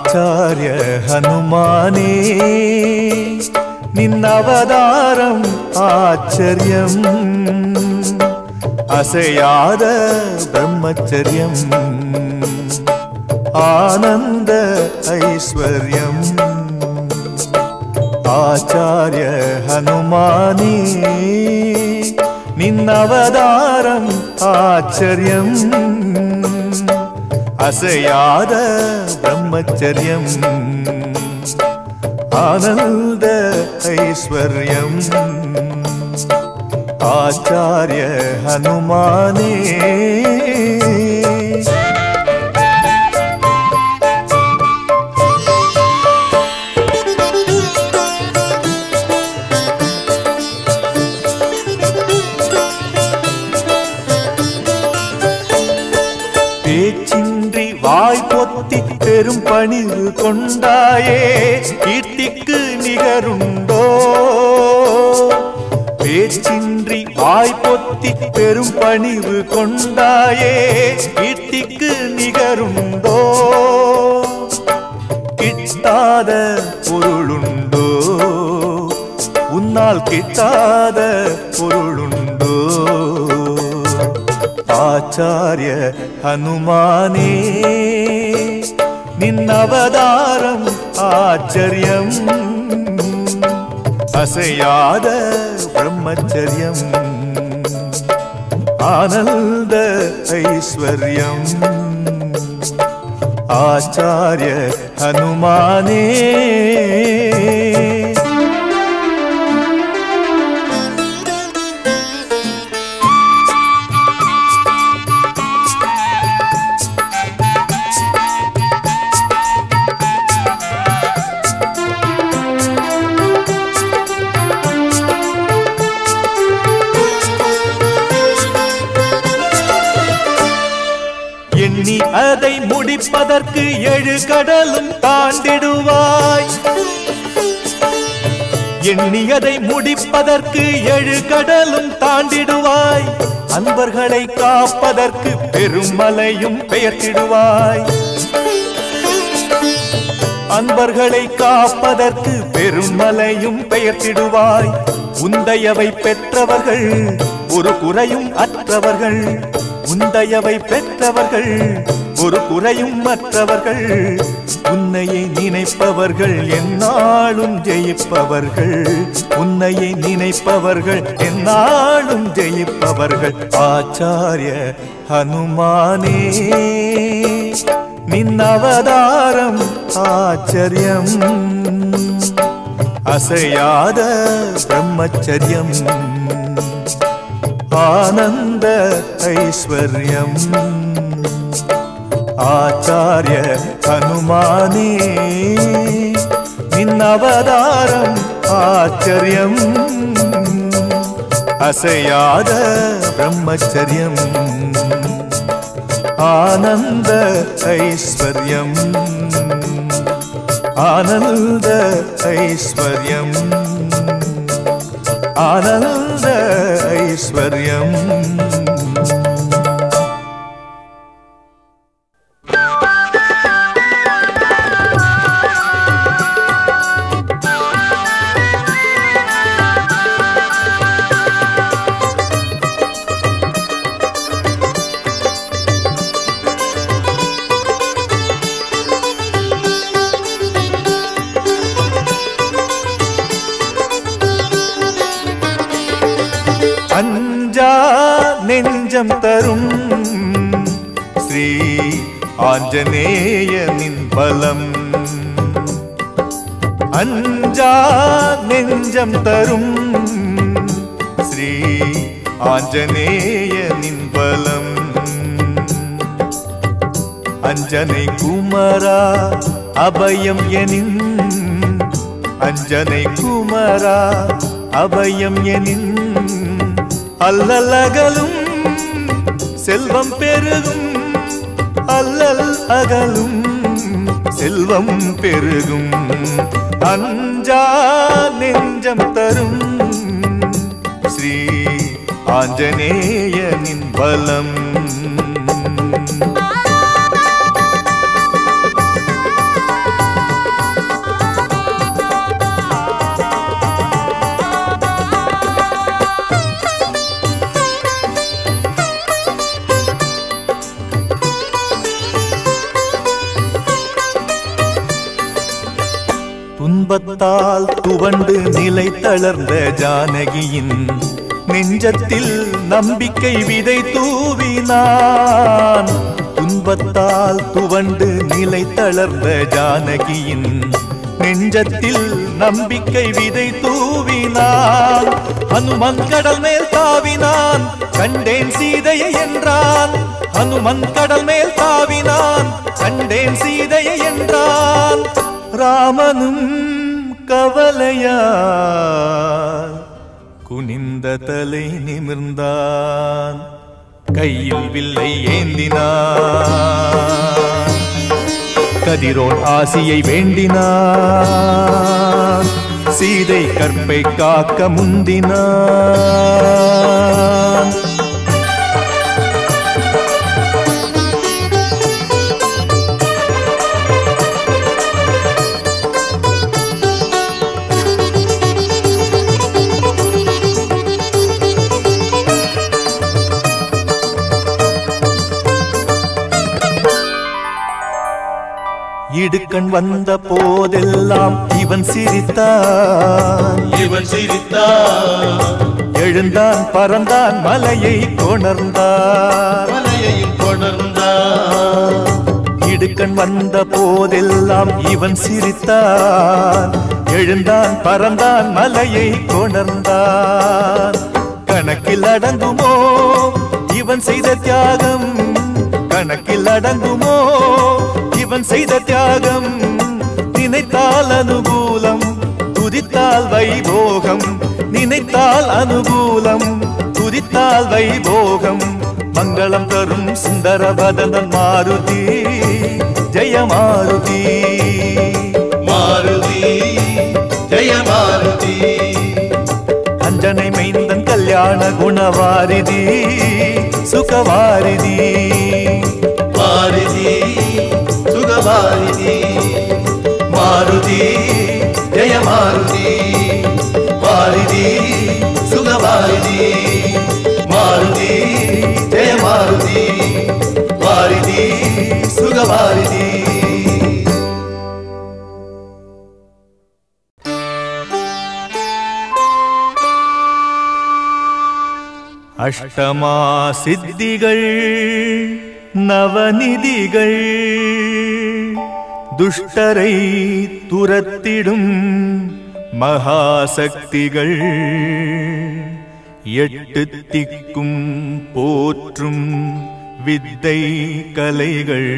ആചാര്യ ഹനുമാനേ നിന്നവതാരം ആശ്ചര്യം അസയാത ബ്രഹ്മചര്യം ആനന്ദ ഐശ്വര്യം ആചാര്യ ഹനുമാനേ നിന്നവതാരം ആശ്ചര്യം അസയാത ബ്രഹ്മചര്യം ആനന്ദ ഐശ്വര്യം ആചാര്യ ഹനുമാനേ பேச்சின்றி வாய் பொத்தி பெரும் பணிவு கொண்டாயே கீர்த்திக்கு நிகருண்டோ பேச்சின்றி வாய் பொத்தி பெரும் பணிவு கொண்டாயே கீர்த்திக்கு நிகருண்டோ கிட்டாத பொருளுண்டோ உன்னால் கிட்டாத பொருளுண்டோ ആചാര്യ ഹനുമാനേ നിന്നവതാരം ആശ്ചര്യം അസയാത ബ്രഹ്മചര്യം ആനന്ദ ഐശ്വര്യം ആചാര്യ ഹനുമാനേ எண்ணி அதை முடிப்பதற்கு ஏழு கடலும் தாண்டிடுவாய் எண்ணி அதை முடிப்பதற்கு ஏழு கடலும் தாண்டிடுவாய் அன்பர்களை காப்பதற்கு பெருமலையும் பெயர்த்திடுவாய் அன்பர்களை காப்பதற்கு பெருமலையும் பெயர்த்திடுவாய் உந்தையவை பெற்றவர்கள் ஒரு குறையும் அற்றவர்கள் உந்தையவை பெற்றவர்கள் ஒரு குறையும் மற்றவர்கள் உன்னையை நினைப்பவர்கள் எந்நாளும் ஜெயிப்பவர்கள் உன்னையை நினைப்பவர்கள் எந்நாளும் ஜெயிப்பவர்கள் ஆச்சாரிய ஹனுமானே நின்னவதாரம் ஆச்சரியம் அசையாத பிரம்மச்சரியம் ஆனந்த ஐஸ்வர்யம் ஆச்சாரிய ஹனுமானே நின்னவதாரம் ஆச்சரியம் அசையாத பிரம்மச்சரியம் ஆனந்த ஐஸ்வர்யம் ஆனந்த ஐஸ்வர்யம் ஆனந்த ஐஸ்வர்யம் அஞ்சா நெஞ்சம் தரும் ஸ்ரீ ஆஞ்சநேயனின் பலம் அஞ்சா நெஞ்சம் தரும் ஸ்ரீ ஆஞ்சநேயனின் பலம் அஞ்சனை குமரா அபயம் எனின் அஞ்சனை குமரா அபயம் எனின் அல்லல் செல்வம் பெருகும் அல்லல் அகலும் செல்வம் பெருகும் அஞ்சா நெஞ்சம் தரும் ஸ்ரீ ஆஞ்சநேயனின் பலம் துன்பத்தால் துவண்டு நிலை தளர்ந்த ஜானகியின் நெஞ்சத்தில் நம்பிக்கை விதை தூவினான் துன்பத்தால் துவண்டு நிலை தளர்ந்த ஜானகியின் நெஞ்சத்தில் நம்பிக்கை விதை தூவினான் ஹனுமன் கடல் மேல் தாவினான் கண்டேன் சீதையை என்றான் ஹனுமன் கடல் மேல் தாவினான் கண்டேன் சீதையை என்றான் ராமனும் கவலையால் குனிந்த தலை நிமிர்ந்தான் கையில் வில்லை ஏந்தினான் கதிரோன் ஆசியை வேண்டினான் சீதை கற்பை காக்க முந்தினான் இடுக்கண் வந்த போதெல்லாம் இவன் சிரித்தான் இவன் சிரித்தான் எழுந்தான் பறந்தான் மலையை கொணர்ந்தான் மலையையும் கொணர்ந்தான் இடுக்கண் வந்த போதெல்லாம் இவன் சிரித்தான் எழுந்தான் பறந்தான் மலையை கொணர்ந்தான் கணக்கில் அடங்குமோ இவன் செய்த தியாகம் கணக்கில் அடங்குமோ இவன் செய்த தியாகம் நினைத்தால் அனுகூலம் துதித்தால் வைபோகம் நினைத்தால் அனுகூலம் துதித்தால் வைபோகம் மங்களம் தரும் சுந்தரபதனன் மாருதி ஜெய மாருதி மாருதி ஜெய மாருதி அஞ்சனை மைந்தன் கல்யாண குணவாரிதி சுகவாரிதி மாருதி சுகமாருதி மாருதி ஜெய மாருதி மாருதி சுகமாருதி மாருதி ஜெய மாருதி மாருதி சுகமாருதி அஷ்டமா சித்திகள் நவநிதிகள் துஷ்டரை துரத்திடும் மகாசக்திகள் எட்டு திக்கும் போற்றும் வித்தை கலைகள்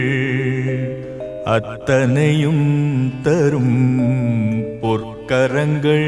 அத்தனையும் தரும் பொற்கரங்கள்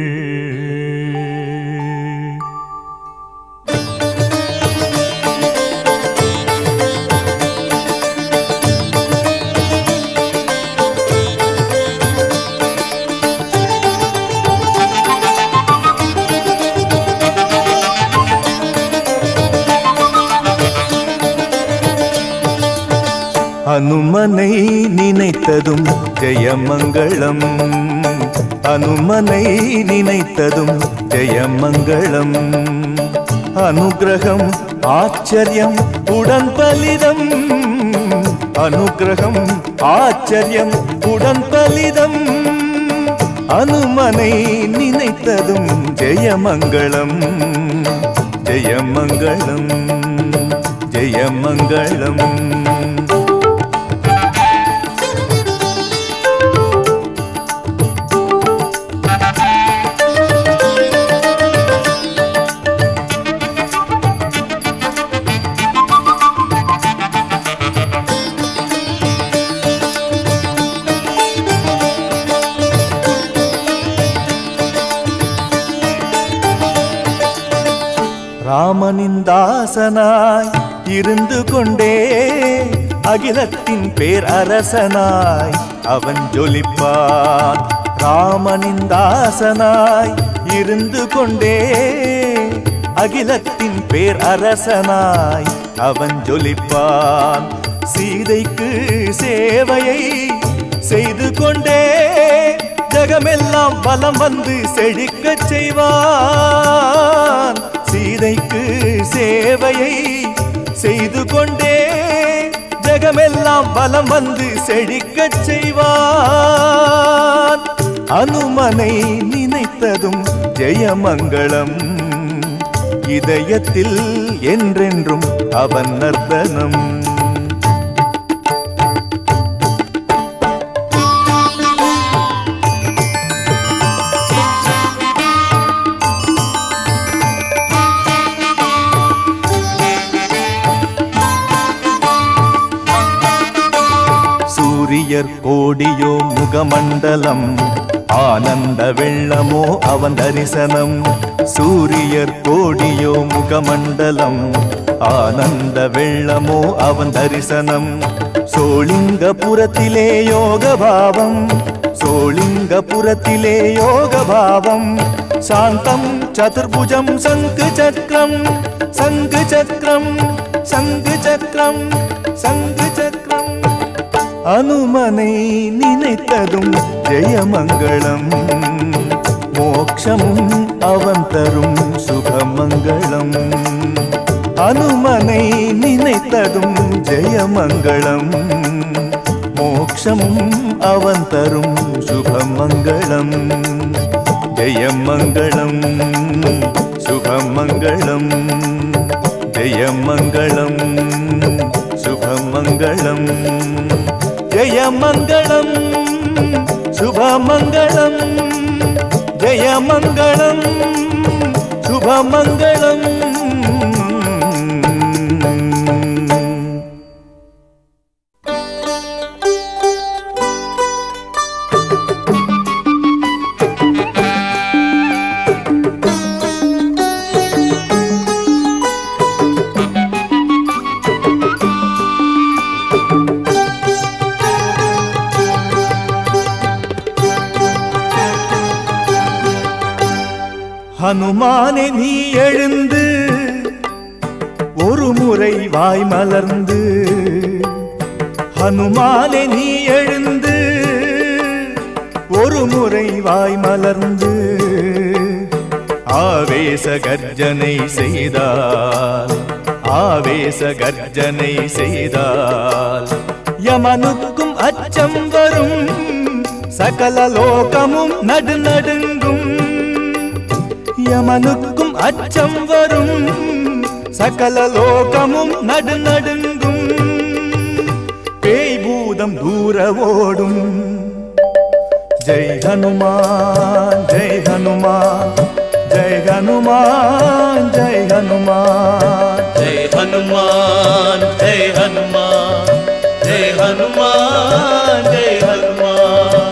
அனுமனை நினைத்ததும் ஜெயமங்களம் அனுமனை நினைத்ததும் ஜெயமங்களம் அனுகிரகம் ஆச்சரியம் உடன் பலிதம் அனுகிரகம் ஆச்சரியம் உடன் பலிதம் அனுமனை நினைத்ததும் ஜெயமங்களம் ஜெயமங்களம் ஜெயமங்களம் ராமனின் தாசனாய் இருந்து கொண்டே அகிலத்தின் பேர் அரசனாய் அவன் ஜொலிப்பான் ராமனின் தாசனாய் இருந்து கொண்டே அகிலத்தின் பேர் அரசனாய் அவன் ஜொலிப்பான் சீதைக்கு சேவையை செய்து கொண்டே ஜகமெல்லாம் பலம் வந்து செழிக்கச் செய்வான் சீதைக்கு சேவையை செய்து கொண்டே ஜகமெல்லாம் பலம் வந்து செழிக்கச் செய்வான் அனுமனை நினைத்ததும் ஜெயமங்களம் இதயத்தில் என்றென்றும் அவன் நர்த்தனம் சூரியர் கோடியோ முகமண்டலம் ஆனந்த வெள்ளமோ அவன் தரிசனம் சூரியர் கோடியோ முகமண்டலம் ஆனந்த வெள்ளமோ அவன் தரிசனம் சோளிங்கபுரத்திலே யோக பாவம் சோளிங்கபுரத்திலே யோக பாவம் சாந்தம் சதுர்புஜம் சங்கு சக்கரம் சங்கு சக்கரம் சங்கு சக்கரம் சங்கு சக்கரம் அனுமனை நினைத்ததும் ஜெயமங்களம் மோக்ஷமும் அவன் தரும் சுபமங்களம் அனுமனை நினைத்ததும் ஜெயமங்களம் மோக்ஷமும் அவன் தரும் சுபமங்களம் ஜெயமங்களம் சுபமங்களம் ஜெயமங்களம் சுபமங்களம் ஜெயமங்களம் சுபமங்களம் ஜெயமங்களம் சுபமங்களம் ஹனுமானே நீ எழுந்து ஒரு முறை வாய் மலர்ந்து ஹனுமானே நீ எழுந்து ஒரு முறை வாய் மலர்ந்து ஆவேச கர்ஜனை செய்தால் ஆவேச கர்ஜனை செய்தால் யமனுக்கும் அச்சம் வரும் சகல லோகமும் நடு நடுங்கும் யமனுக்கும் அச்சம் வரும் சகல லோகமும் நடு நடுங்கும் பேய் பூதம் தூர ஓடும் ஜெய் ஹனுமான் ஜெய் ஹனுமான் ஜெய் ஹனுமான் ஜெய் ஹனுமான் ஜெய் ஹனுமான் ஜெய் ஹனுமான் ஜெய் ஹனுமான் ஜெய் ஹனுமான்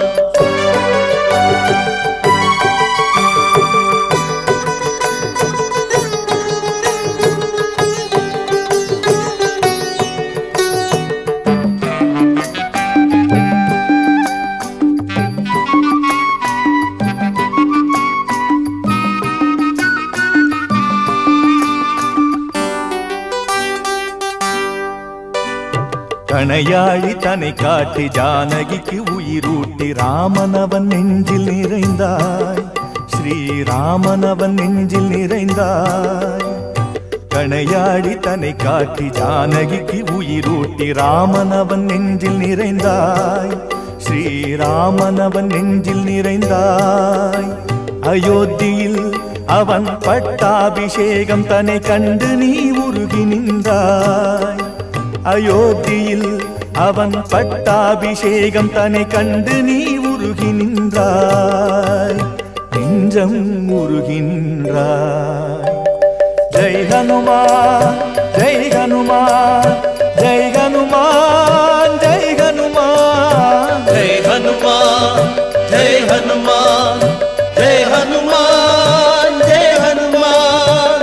கணையாழி தன்னை காட்டி ஜானகிக்கு உயிரூட்டி ராமனவன் நெஞ்சில் நிறைந்தாய் ஸ்ரீராமனவன் நெஞ்சில் நிறைந்தாய் கணையாழி தன்னை காட்டி ஜானகிக்கு உயிரூட்டி ராமனவன் நெஞ்சில் நிறைந்தாய் ஸ்ரீராமனவன் நெஞ்சில் நிறைந்தாய் அயோத்தியில் அவன் பட்டாபிஷேகம் தன்னை கண்டு நீ உருகி நின்றாய் அயோத்தியில் அவன் பட்டாபிஷேகம் தன்னை கண்டு நீ உருகி நின்றாய் நெஞ்சம் உருகி நின்றாய் ஜெய் ஹனுமான் ஜெய் ஹனுமான் ஜெய் ஹனுமான் ஜெய் ஹனுமான் ஜெய் ஹனுமான் ஜெய் ஹனுமான் ஜெய் ஹனுமான் ஜெய் ஹனுமான்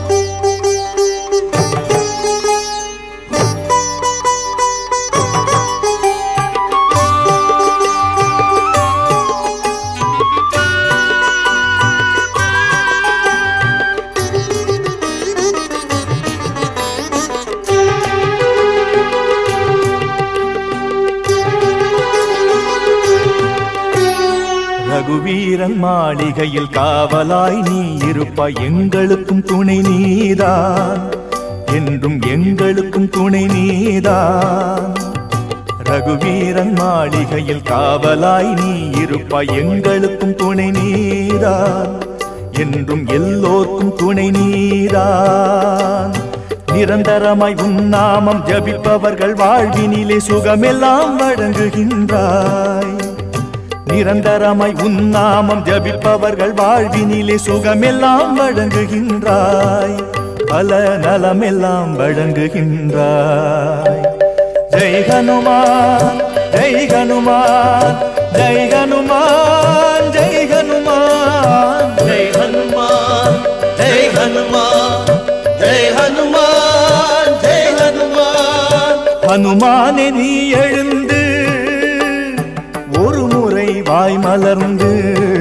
ரகுவீரன் மாளிகையில் காவலாய் நீ இருப்பாய் எங்களுக்கும் துணை நீதான் என்றும் எங்களுக்கும் துணை நீதான் ரகுவீரன் மாளிகையில் காவலாய் நீ இருப்பாய் எங்களுக்கும் துணை நீதான் என்றும் எல்லோர்க்கும் துணை நீதான் நிரந்தரமாய் உன் நாமம் ஜபிப்பவர்கள் வாழ்வினிலே சுகமெல்லாம் வழங்குகின்றாய் நிரந்தரமாய் உன் நாமம் ஜபிப்பவர்கள் வாழ்வினிலே சுகமெல்லாம் வழங்குகின்றாய் பல நலமெல்லாம் வழங்குகின்றாய் ஜெய் ஹனுமான் ஜெய் ஹனுமான் ஜெய் ஹனுமான் ஜெய் ஹனுமான் ஜெய் ஹனுமான் ஜெய் ஹனுமான் ஜெய் ஹனுமான் ஜெய் ஹனுமான் ஹனுமானே நீ எழுந்து ஒரு முறை வாய் மலர்ந்து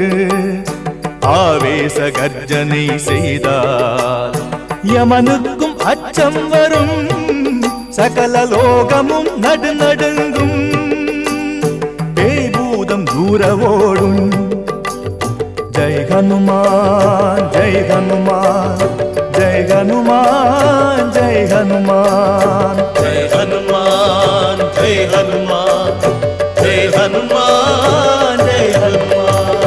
ஆவேச கர்ஜனை செய்தார் யமனுக்கும் அச்சம் வரும் சகல லோகமும் நடுநடுங்கும் பேய்பூதம் தூர ஓடும் ஜெய் ஹனுமான் ஜெய் ஹனுமான் ஜெய் ஹனுமான் ஜெய் ஹனுமான் ஜெய் ஹனுமான் ஜெய் ஹனுமான் ஜெய் ஹனுமான் ஜெய் ஹனுமான்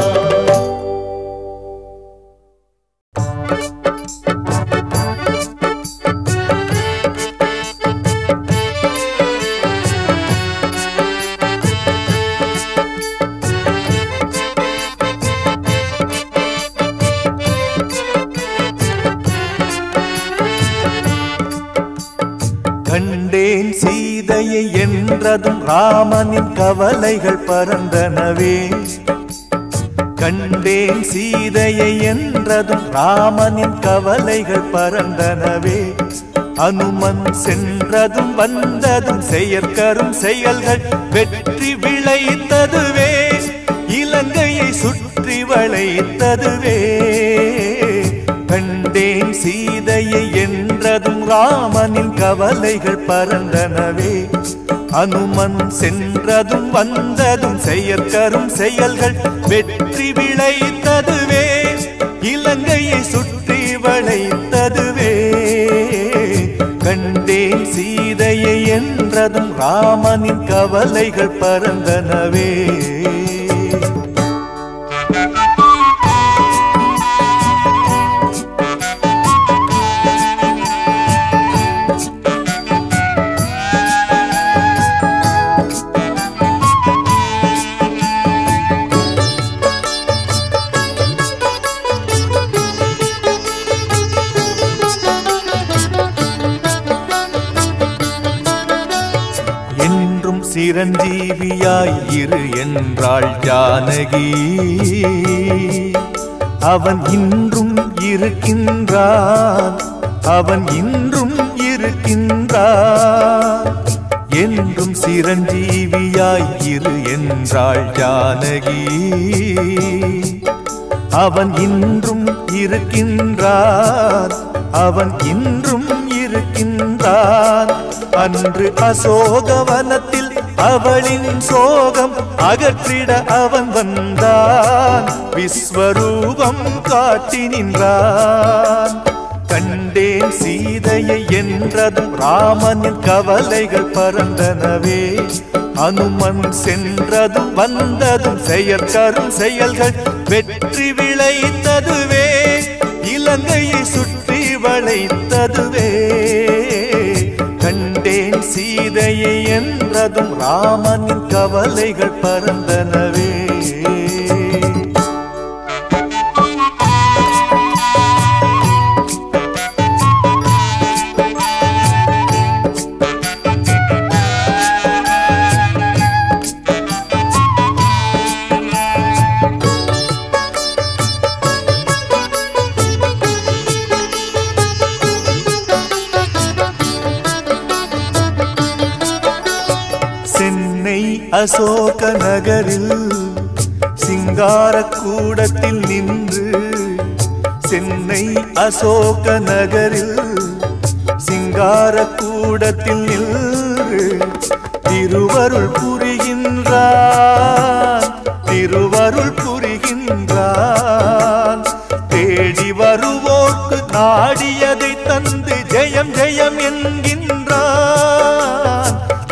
கண்டேன் சீதையை என்றதும் ராமனின் கவலைகள் பறந்தனவே கண்டேன் சீதையை என்றதும் ராமனின் கவலைகள் பறந்தனவே அனுமன் சென்றதும் வந்ததும் செயற்கரும் செயல்கள் வெற்றி விளைத்ததுவே இலங்கையை சுற்றி வளைத்ததுவே கண்டேன் சீதையை என்றதும் ராமனின் கவலைகள் பறந்தனவே அனுமன் சென்றதும் வந்ததும் செயற்கரும் செயல்கள் வெற்றி விளைத்ததுவே இலங்கையை சுற்றி வளைத்ததுவே கண்டேன் சீதையை என்றதும் ராமனின் கவலைகள் பறந்தனவே என்றும் சிரஞ்சீவியாய் இரு என்றாள் ஜானகி அவன் இன்றும் இருக்கின்றான் அவன் இன்றும் இருக்கின்றான் என்றும் சிரஞ்சீவியாய் இரு என்றாள் ஜானகி அவன் இன்றும் இருக்கின்றான் அவன் இன்றும் இருக்கின்றான் அன்று அசோகவனத்தில் அவளின் சோகம் அகற்றிட அவன் வந்தான் விஸ்வரூபம் காட்டி நின்றான் கண்டேன் சீதையை என்றதும் ராமனின் கவலைகள் பறந்தனவே அனுமன் சென்றதும் வந்ததும் செயற்கரும் செயல்கள் வெற்றி விளைத்ததுவே இலங்கையை சுற்றி வளைத்ததுவே கண்டேன் சீதையை என்றதும் ராமனின் கவலைகள் பறந்தனவே சென்னை அசோக நகரில் சிங்கார கூடத்தில் நின்று சென்னை அசோக நகரில் சிங்கார கூடத்தில் நின்று திருவருள் புரிகின்றான் திருவருள் புரிகின்றான் தேடி வருவோர்க்கு நாடியதை தந்து ஜெயம் ஜெயம் என்கின்றான்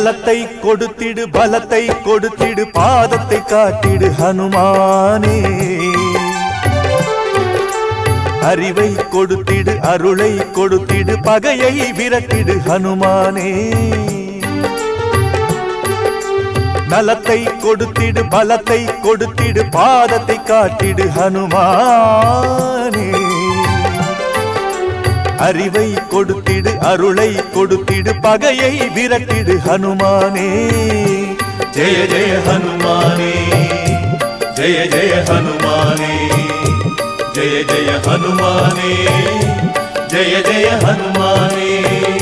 நலத்தை கொடுத்திடு பலத்தை கொடுத்திடு பாதத்தை காட்டிடு ஹனுமானே அறிவை கொடுத்திடு அருளை கொடுத்திடு பகையை விரட்டிடு ஹனுமானே நலத்தை கொடுத்திடு பலத்தை கொடுத்திடு பாதத்தை காட்டிடு ஹனுமானே அறிவை கொடுத்திடு அருளை கொடுத்திடு பகையை விரட்டிடு ஹனுமானே ஜெய ஜெய ஹனுமானே ஜெய ஜெய ஹனுமானே ஜெய ஜெய ஹனுமானே ஜெய ஜெய ஹனுமானே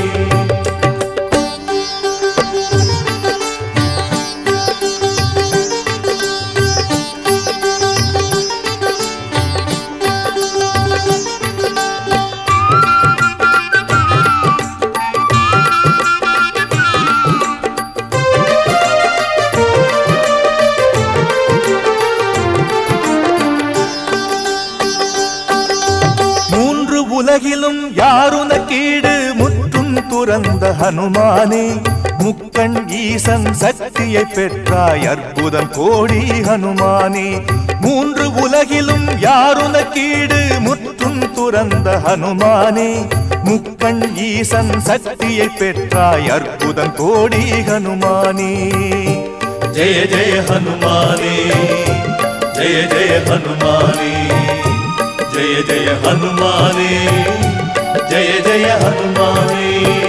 மூன்று உலகிலும் யாருன கீடு முற்றும் துறந்த ஹனுமானே முக்கண் ஈசன் சக்தியை பெற்றாய் அற்புதம் கோடி ஹனுமானே மூன்று உலகிலும் யாருன கீடு முற்றும் துறந்த ஹனுமானே முக்கண் ஈசன் சக்தியை பெற்றாய் அற்புதம் கோடி ஹனுமானே ஜெய ஜெய ஹனுமானே ஜெய ஜெய ஹனுமானே ஜெய ஜெய ஹனுமானே ஜெய ஜெய ஹனுமானே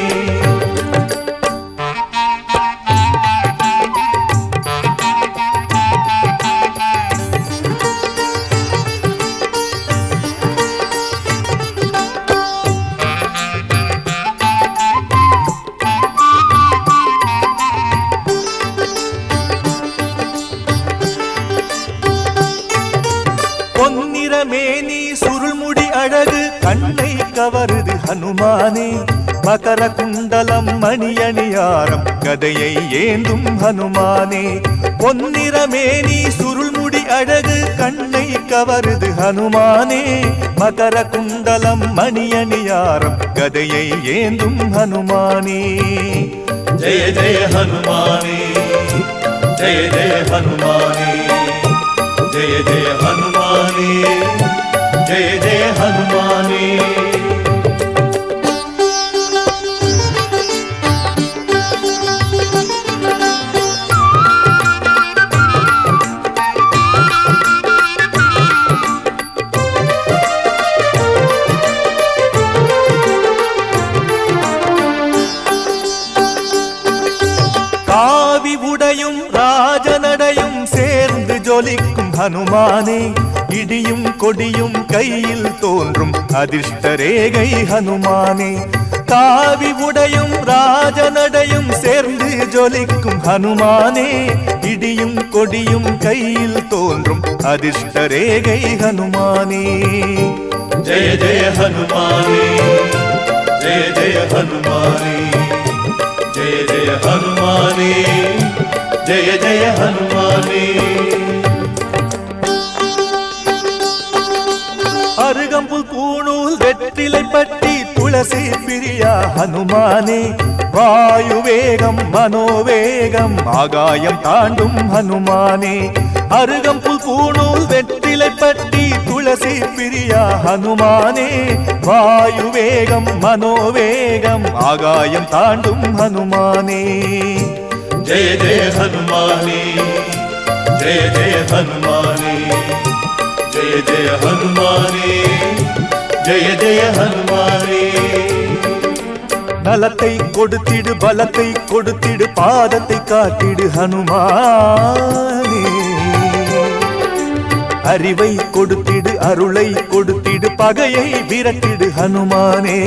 பொன்னிறமேனி சுருள்முடி அழகு கண்ணை கவருது ஹனுமானே மகர குண்டலம் மணியணியாரம் கதையை ஏந்தும் ஹனுமானே பொன்னிறமேனி சுருள்முடி அழகு கண்ணை கவருது ஹனுமானே மகர குண்டலம் மணியணியாரம் கதையை ஏந்தும் ஹனுமானே ஜெய ஜெய ஹனுமானே ஜெய ஜெய ஹனுமானே ஜெய ஜெய ஹனுமானே ஜெய ஜெய ஹனுமானே காவி உடையும் ராஜநடையும் சேர்ந்து ஜொலிக்கும் ஹனுமானே இடியும் கொடியும் கையில் தோன்றும் அதிர்ஷ்ட ரேகை ஹனுமானே காவி உடையும் ராஜநடையும் சேர்ந்து ஜொலிக்கும் ஹனுமானே இடியும் கொடியும் கையில் தோன்றும் அதிர்ஷ்ட ரேகை ஹனுமானே ஜெய ஜெய ஹனுமானே ஜெய ஜெய ஹனுமானே ஜெய ஜெய ஹனுமானே ஜெய ஜெய ஹனுமானே அருகம்புல் பூணூல் வெற்றிலை பட்டி துளசி பிரியா ஹனுமானே வாயு வேகம் மனோவேகம் ஆகாயம் தாண்டும் ஹனுமானே அருகம்புல் பூணூல் வெற்றிலை பட்டி துளசி பிரியா ஹனுமானே வாயு வேகம் மனோவேகம் ஆகாயம் தாண்டும் ஹனுமானே ஜெய ஜெய ஹனுமானே ஜெய ஜெய ஹனுமானே ஜெய ஜெய ஹனுமானே ஜெய ஜெய ஹனுமானே நலத்தை கொடுத்திடு பலத்தை கொடுத்திடு பாதத்தை காட்டிடு ஹனுமானே அறிவை கொடுத்திடு அருளை கொடுத்திடு பகையை விரட்டிடு ஹனுமானே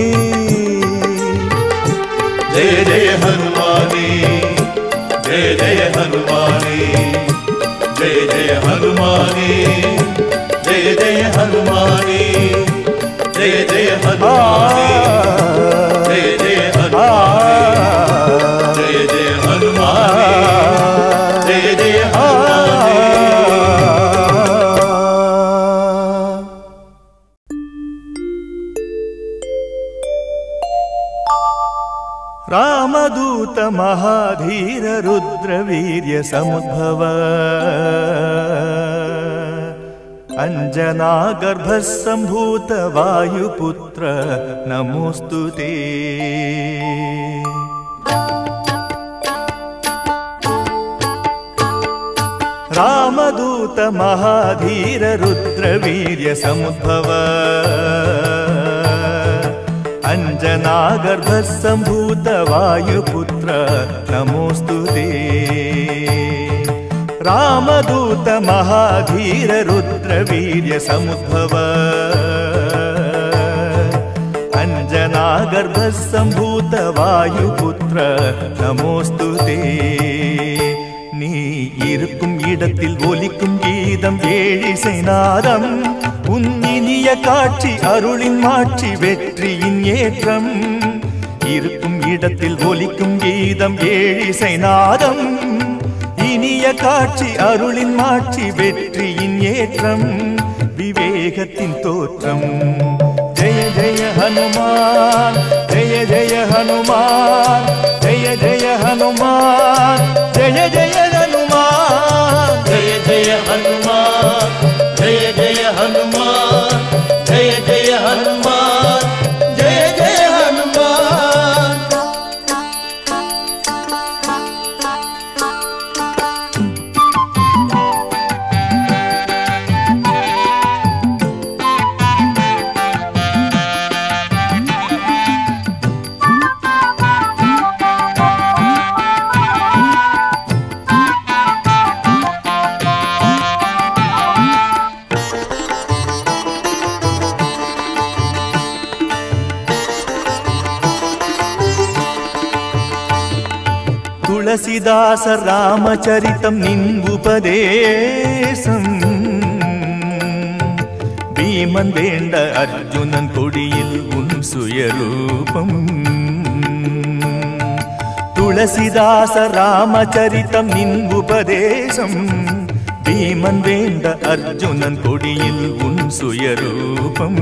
ஜெய ஜெய ஹனுமானே ஜெய ஜெய ஹனுமானே ஜெய ஜெய ஹனுமானே ஜெய ஜெய ஹனுமானே ஜெய ஜெய ஹனுமானே ஜெய ஜெய ஹனுமானே ஜெய ஜெய ஹனுமானே ஜெய ஜெய ஹனுமானே रामदूत महाधीर रुद्रवीर्य समुद्भव अञ्जना गर्भसम्भूत वायुपुत्र नमोऽस्तु ते रामदूत महाधीर रुद्रवीर्य समुद्भव अञ्जना गर्भसम्भूत वायुपुत्र नमोऽस्तु ते रामदूत महाधीर रुद्रवीर्य समुद्भव अञ्जना गर्भसम्भूत वायुपुत्र நமோஸ்து தே நீ இருக்கும் இடத்தில் ஒலிக்கும் கீதம் ஏழிசை நாதம் உன் இனிய காட்சி அருளின் மாட்சி வெற்றியின் ஏற்றம் இருக்கும் இடத்தில் ஒலிக்கும் கீதம் ஏழிசை நாதம் இனிய காட்சி அருளின் மாட்சி வெற்றியின் ஏற்றம் விவேகத்தின் தோற்றம் ஜெய ஜெய ஹனுமான் ஜெய ஜெய ஹனுமான் ஜெய ஜெய ஹனுமான் ஜெய ஜெய ஹனுமான் ஜெய ஜெய ஹனுமான் ஜெய ஜெய ஹனுமான் ஜெய ஜெய ஹனுமான் ஜெய ஜெய ஹனுமான் துளசிதாசர் ராமச்சரித்தம் நின் உபதேசம் பீமன் வேண்ட அர்ஜுனன் கொடியில் உன் சுயரூபம் துளசிதாச ராமச்சரித்தம் நின் உபதேசம் பீமன் வேண்ட அர்ஜுனன் கொடியில் உன் சுயரூபம்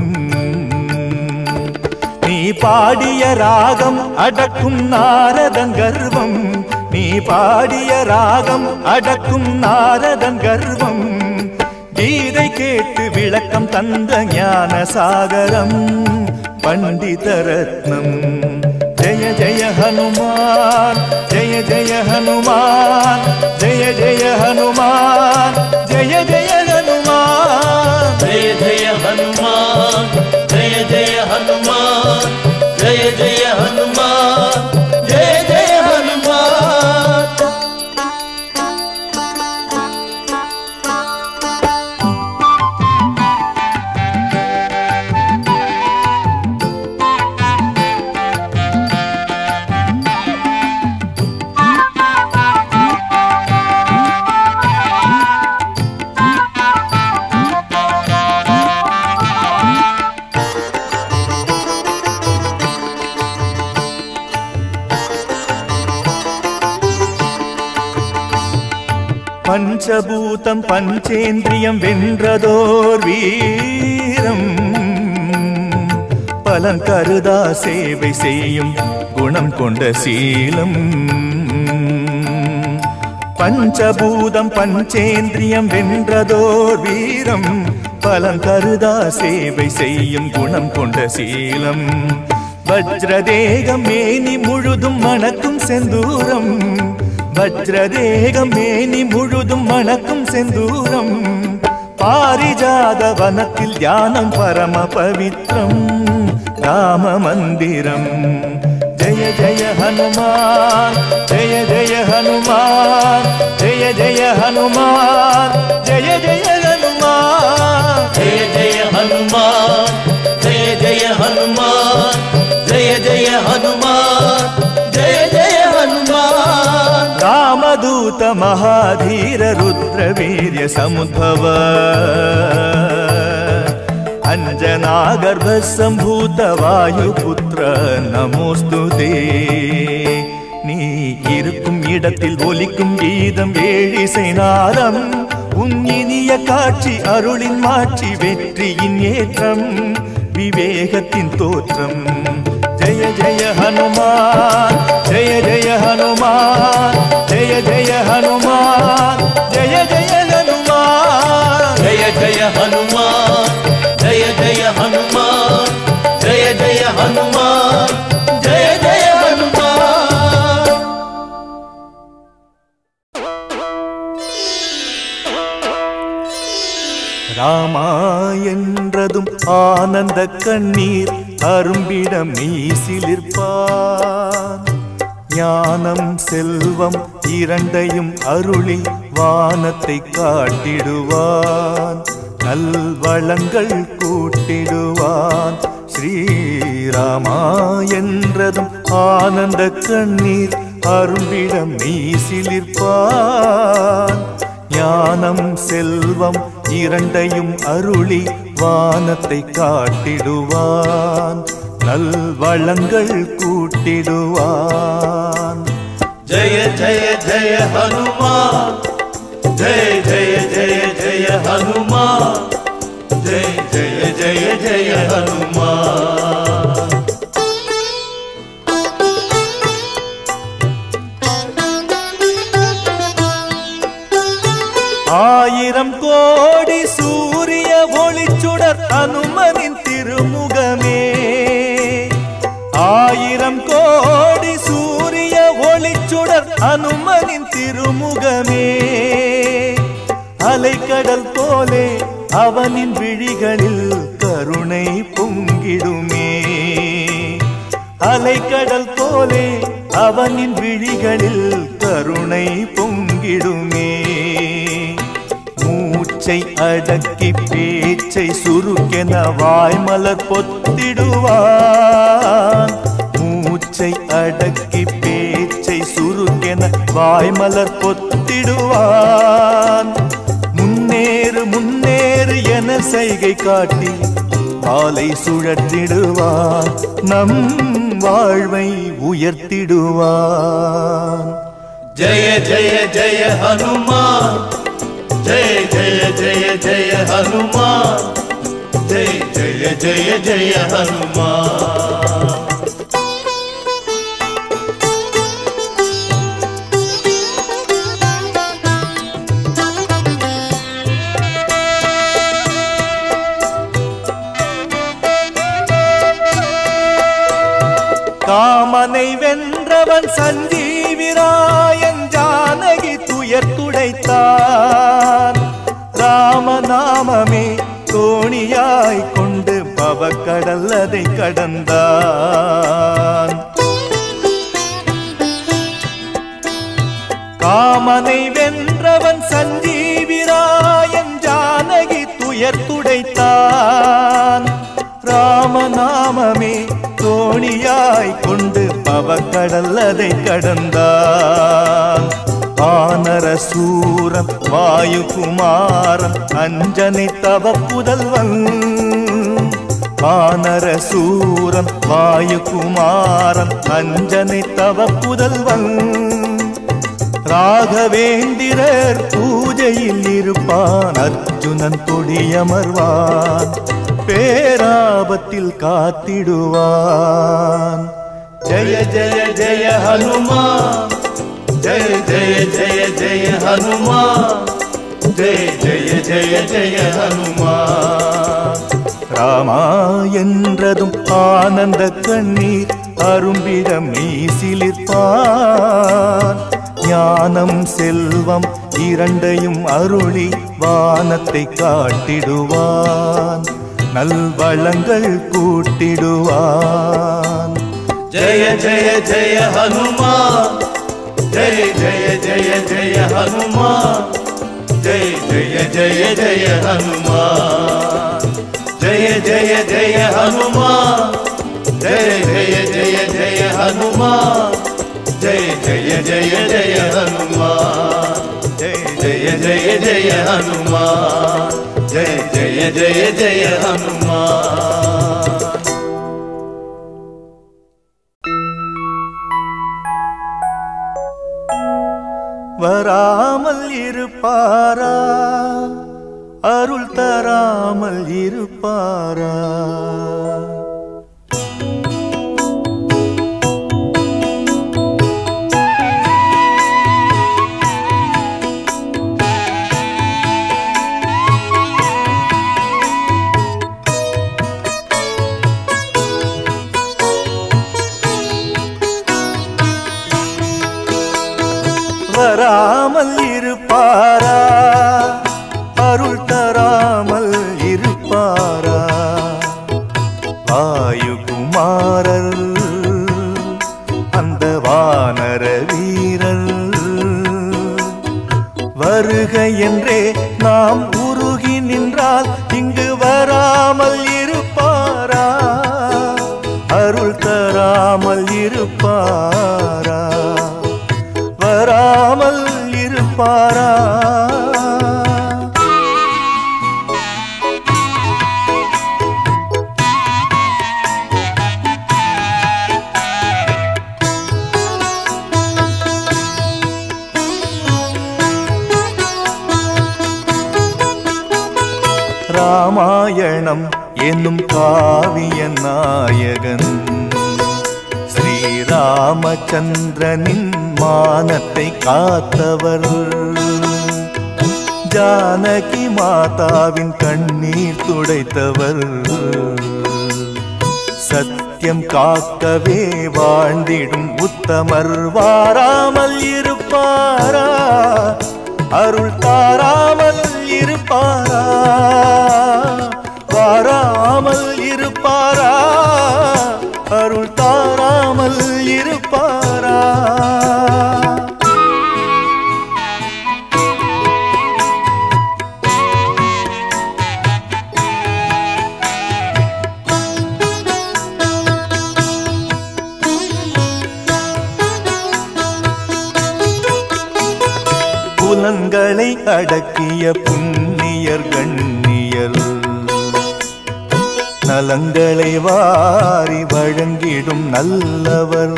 நீ பாடிய ராகம் அடக்கும் நாரதன் கர்வம் நீ பாடிய ராகம் அடக்கும் நாரதன் கர்வம் கீதை கேட்டு விளக்கம் தந்த ஞான சாகரம் பண்டித ரத்னம் ஜெய ஜெய ஹனுமான் ஜெய ஜெய ஹனுமான் ஜெய ஜெய ஹனுமான் ஜெய ஜெய ஹனுமான் ஜெய ஜெய ஹனுமான் ஜெய ஜெய ஹனுமான் ஜெய ஜெய ஹனுமான் ஜெய ஜெய ஹனுமான் பஞ்சபூதம் பஞ்சேந்திரியம் வென்றதோர் வீரம் பலன் கருதா சேவை செய்யும் குணம் கொண்ட சீலம் பஞ்சபூதம் பஞ்சேந்திரியம் வென்றதோர் வீரம் பலன் கருதா சேவை செய்யும் குணம் கொண்ட சீலம் வஜ்ரதேகம் மேனி முழுதும் மணக்கும் செந்தூரம் வஜ்ரதேகம் மேனி முழுதும் மணக்கும் செந்தூரம் பாரிஜாத வனத்தில் தியானம் பரம பவித்ரம் ராம மந்திரம் ஜெய ஜெய ஹனுமான் ஜெய ஜெய ஹனுமான் ஜெய ஜெய ஹனுமான் ஜெய ஜெய ஹனுமான் ஜெய ஜெய ஹனுமான் ஜெய ஜெய ஹனுமான் ஜெய ஜெய ஹனுமான் ஜெய ஜெய ஹனுமான் रामदूत महाधीर रुद्रवीर्य समुद्भव अञ्जनागर्भसम्भूत वायुपुत्र நமோஸ்து தே நீ இருக்கும் இடத்தில் ஒலிக்கும் கீதம் ஏழிசை நாதம் உன் இனிய காட்சி அருளின் மாட்சி வெற்றியின் ஏற்றம் விவேகத்தின் தோற்றம் ஜெய ஜெய ஹனுமான் ராமா என்றதும் ஆனந்த கண்ணீர் அரும்பிடம் மீசிலிருப்பான் ஞானம் செல்வம் இரண்டையும் அருளி வானத்தை காட்டிடுவான் நல்வளங்கள் கூட்டிடுவான் ஸ்ரீராமா என்றதும் ஆனந்த கண்ணீர் அரும்பிடம் மீசிலிருப்பான் ஞானம் செல்வம் இரண்டையும் அருளி வானத்தை காட்டிடுவான் நல்வளங்கள் கூட்டிடுவான் जय जय जय हनुमान जय जय जय जय हनुमान जय जय जय जय हनुमान ஆயிரம் கோடி சூரிய ஒளிச்சுடர் அனுமனின் திருமுகமே ஆயிரம் கோடி சூரிய ஒளிச்சுடர் அனுமனின் திருமுகமே அலைக்கடல் போலே அவனின் விழிகளில் கருணை பொங்கிடுமே அலைக்கடல் போலே அவனின் விழிகளில் கருணை பொங்கிடுமே மூச்சை அடக்கி பேச்சை சுருக்கென வாய்மலர் பொத்திடுவான் மூச்சை அடக்கி பேச்சை சுருக்கென வாய்மலர் பொத்திடுவான் முன்னேறு முன்னேறு என செய்கை காட்டி காலை சுழற்றிடுவான் நம் வாழ்வை உயர்த்திடுவான் जय जय जय हनुमान जय जय जय जय हनुमान जय जय जय जय हनुमान காமனை வென்றவன் சஞ்சீவிராயன் ஜானகி துயர் துடைத்தான் ராமநாமமே தோணியாய் கொண்டு பவக்கடல் அதை கடந்தான் காமனை வென்றவன் சஞ்சீவிராயன் ஜானகி துயர் துடைத்தான் ராமநாமமே தோணியாய் கொண்டு பவக்கடல் அதை கடந்தான் ஆனர சூரன் வாயுகுமாரன் அஞ்சனை தவ புதல்வன் வானர சூரன் வாயுகுமாரன் அஞ்சனை தவ புதல்வன் ராகவேந்திரர் பூஜையில் இருப்பான் அர்ஜுனன் கொடியமர்வான் பேராபத்தில் காத்திடுவான் जय जय जय हनुमान जय जय जय जय हनुमान जय जय जय जय हनुमान ராமா என்றதும் ஆனந்த கண்ணீர் அரும்பிடம் மீசிலிருப்பான் ஞானம் செல்வம் இரண்டையும் அருளி வானத்தை காட்டிடுவான் நல்வளங்கள் கூட்டிடுவான் जय जय जय हनुमान जय जय जय जय हनुमान जय जय जय जय हनुमान जय जय जय हनुमान जय जय जय जय हनुमान जय जय जय जय हनुमान ஜெய जय जय जय हनुमान जय जय जय जय हनुमान வராமல் இருப்பாரா அருள் தராமல் இருப்பாரா வராமல் இருப்பாரா அருள் தராமல் வானர வீரர் வருக என்றே நாம் உருகி நின்றால் இங்கு வராமல் இருப்பாரா அருள் தராமல் இருப்பாரா வராமல் இருப்பாரா ராமாயணம் என்னும் காவிய நாயகன் ஸ்ரீராமச்சந்திரனின் மானத்தை காத்தவர் ஜானகி மாதாவின் கண்ணீர் துடைத்தவர் சத்தியம் காக்கவே வாழ்ந்திடும் உத்தமர் வாராமல் இருப்பாரா அருள் தாராமல் இருப்பாரா வாராமல் இருப்பாரா அருள் தாராமல் இருப்பாரா புலன்களை அடக்கிய புண்ணியர் கண்ணியர் நலங்களை வாரி வழங்கிடும் நல்லவர்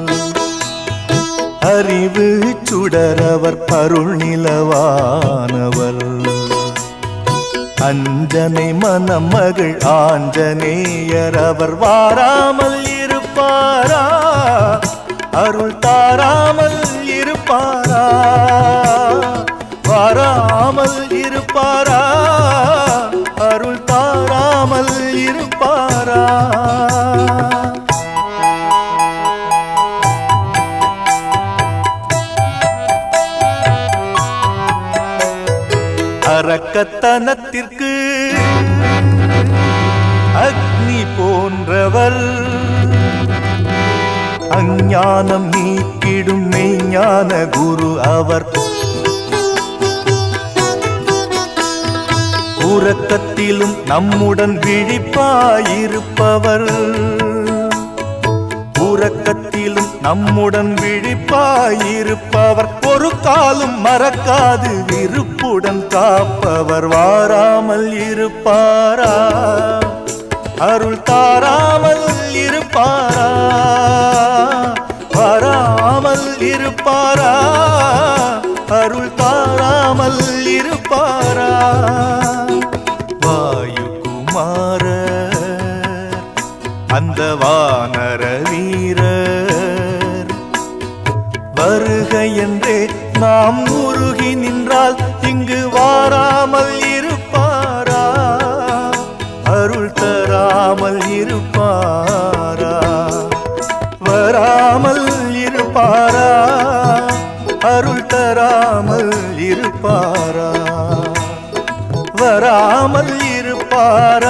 அறிவு சுடரவர் அருள் நிலவானவர் அஞ்சனை மணமகள் ஆஞ்சநேயர் அவர் வாராமல் இருப்பாரா அருள் தாராமல் இருப்பாரா வாராமல் இருப்பாரா அருள் தாராமல் இருப்பாரா அரக்கத்தனத்திற்கு அக்னி போன்றவர் அஞ்ஞானம் நீக்கிடும் மெய்ஞான குரு அவர் உறக்கத்திலும் நம்முடன் விழிப்பாயிருப்பவர் உறக்கத்திலும் நம்முடன் விழிப்பாயிருப்பவர் ஒரு காலும் மறக்காது விருப்புடன் காப்பவர் வாராமல் இருப்பாரா அருள் தாராமல் இருப்பாரா வராமல் இருப்பாரா அருள் தாராமல் இருப்பாரா வாயு குமார அந்த வானர வீரர் வருக என்றே நாம் உருகி நின்றால் இங்கு வாராமல் இருப்பாரா அருள் தராமல் இருப்பாரா வராமல் இருப்பாரா அருள் தராமல் இருப்பாரா வராமல் இருப்பாரா